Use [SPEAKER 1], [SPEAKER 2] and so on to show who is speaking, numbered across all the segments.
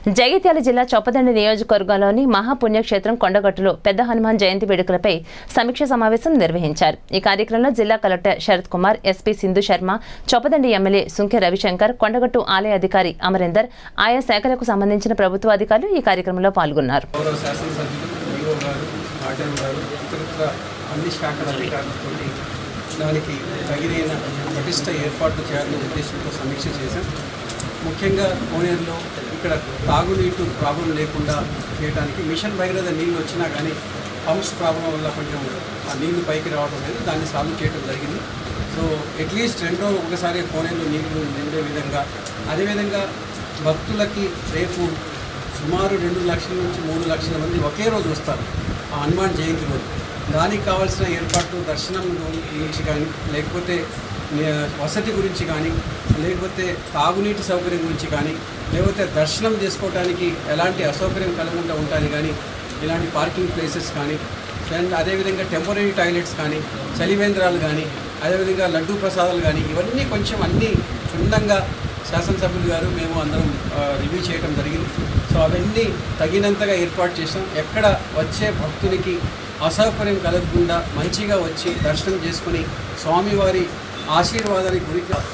[SPEAKER 1] జగిత్యాల జిల్లా చొప్పదండి నియోజకవర్గంలోని మహాపుణ్యక్షేత్రం కొండగట్టులో పెద్ద హనుమాన్ జయంతి వేడుకలపై సమీక్ష సమావేశం నిర్వహించారు ఈ కార్యక్రమంలో జిల్లా collector Sharath Kumar SP Sindhu Sharma Choppadandi MLA Sunke Ravishankar Kondagattu ఆలయ అధికారి అమరేందర్ ఆయా శాఖలకు సంబంధించిన ప్రభుత్వ అధికారులు ఈ కార్యక్రమంలో పాల్గొన్నారు
[SPEAKER 2] గౌరవ శాసనసభ్యులు ఈఓ గారు ఆర్డర్ గారు ఇతరత్ర అన్ని శాఖల అధికారులతో దానికి తగిన పటిష్ట ఏర్పాట్లు చేయాలనే ఉద్దేశంతో సమీక్ష చేశాం ముఖ్యంగా కోనేరులో ఇక్కడ తాగునీటి ప్రాబ్లం లేకుండా చేయడానికి మిషన్ భగీరథ నీళ్ళు వచ్చినా కానీ పంప్స్ ప్రాబ్లం వల్ల కొంచెం ఆ నీళ్లు పైకి రావడం లేదు దాన్ని సాల్వ్ చేయడం జరిగింది సో అట్లీస్ట్ రెండో ఒకసారి కోనేరులో నీళ్లు నిండే విధంగా అదేవిధంగా భక్తులకి రేపు సుమారు రెండు లక్షల నుంచి మూడు లక్షల మంది ఒకే రోజు వస్తారు ఆ హనుమాన్ జయంతి రోజు దానికి కావాల్సిన ఏర్పాట్లు దర్శనం గురించి కానీ లేకపోతే నే- వసతి గురించి కానీ లేకపోతే తాగునీటి సౌకర్యం గురించి కానీ లేకపోతే దర్శనం చేసుకోవడానికి ఎలాంటి అసౌకర్యం కలగకుండా ఉంటాయి కానీ ఇలాంటి పార్కింగ్ ప్లేసెస్ కానీ అండ్ అదేవిధంగా టెంపరీ టాయిలెట్స్ కానీ చలివేంద్రాలు కానీ అదేవిధంగా లడ్డూ ప్రసాదాలు కానీ ఇవన్నీ కొంచెం అన్నీ క్షుణ్ణంగా శాసనసభ్యులు గారు మేము అందరం ఆ, రివ్యూ చేయడం జరిగింది సో అవన్నీ తగినంతగా ఏర్పాటు చేసాం ఎక్కడ వచ్చే భక్తునికి అసౌకర్యం కలగకుండా మంచిగా వచ్చి దర్శనం చేసుకుని స్వామివారి ఆశీర్వాదానికి గురి కా-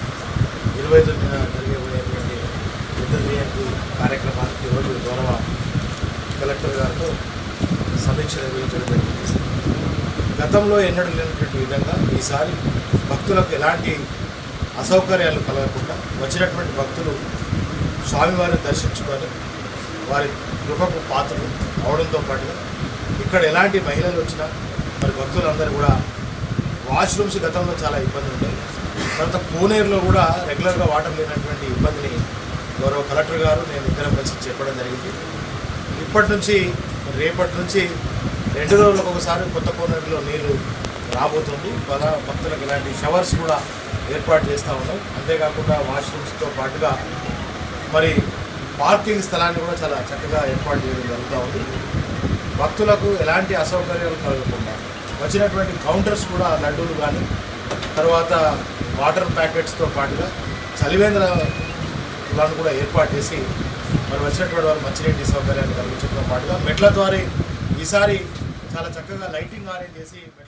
[SPEAKER 3] ఇరవై తొమ్మిదిన జరిగేటువంటి పెద్ద జయంతి కార్యక్రమానికి ఈరోజు గౌరవ కలెక్టర్ గారితో సమీక్ష నిర్వహించడం జరిగింది గతంలో ఎన్నడూ లేనటువంటి విధంగా ఈసారి భక్తులకు ఎలాంటి అసౌకర్యాలు కలగకుండా వచ్చినటువంటి భక్తులు స్వామివారిని దర్శించుకొని వారి కృపకు పాత్రలు అవడంతో పాటుగా ఇక్కడ ఎలాంటి మహిళలు వచ్చినా మరి భక్తులందరూ కూడా వాష్రూమ్స్ గతంలో చాలా ఇబ్బంది ఉంటాయి తర్వాత కోనేరులో కూడా రెగ్యులర్గా వాటర్ లేనటువంటి ఇబ్బందిని గౌరవ కలెక్టర్ గారు నేను ఇద్దరం కలిసి చెప్పడం జరిగింది ఇప్పటి నుంచి రేపటి నుంచి రెండు రోజులకు ఒకసారి కొత్త కోనేరులో నీళ్లు రాబోతుంది వల్ల భక్తులకు ఇలాంటి షవర్స్ కూడా ఏర్పాటు చేస్తూ ఉన్నాం అంతేకాకుండా వాష్రూమ్స్తో పాటుగా మరి పార్కింగ్ స్థలాన్ని కూడా చాలా చక్కగా ఏర్పాటు చేయడం జరుగుతూ ఉంది భక్తులకు ఎలాంటి అసౌకర్యాలు కలగకుండా వచ్చినటువంటి కౌంటర్స్ కూడా లడ్డూలు కానీ తర్వాత వాటర్ ప్యాకెట్స్తో పాటుగా చలివేంద్రాలను కూడా ఏర్పాటు చేసి మరి వచ్చినటువంటి వారు మంచినీటి సౌకర్యాన్ని కలిగించడంతో పాటుగా మెట్ల ద్వారా ఈసారి చాలా చక్కగా లైటింగ్ అరేంజ్ చేసి